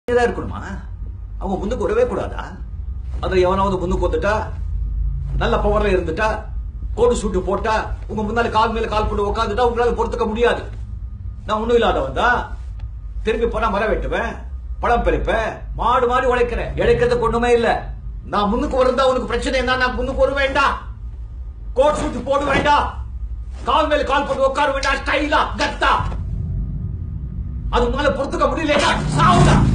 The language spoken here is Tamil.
தான் இருக்கணுமா அவங்க முன்னுக்கு வரவே கூடாதா அது எவனாவது முன்னுக்கு வந்துட்டா நல்ல பவர்ல இருந்துட்டா கோடு சூட்டு போட்டா உங்க முன்னால கால் மேல கால் போட்டு உட்காந்துட்டா உங்களால பொறுத்துக்க முடியாது நான் ஒண்ணும் இல்லாதவன் தான் திரும்பி போனா மரம் வெட்டுவேன் பழம் பறிப்பேன் மாடு மாடி உழைக்கிறேன் இழைக்கிறதுக்கு ஒண்ணுமே இல்ல நான் முன்னுக்கு வரதா உனக்கு பிரச்சனை என்ன நான் முன்னுக்கு வர வேண்டாம் கோட் சூட்டு போட வேண்டாம் கால் மேல கால் போட்டு உட்கார வேண்டாம் ஸ்டைலா கத்தா அது உங்களால பொறுத்துக்க முடியல சாவுடா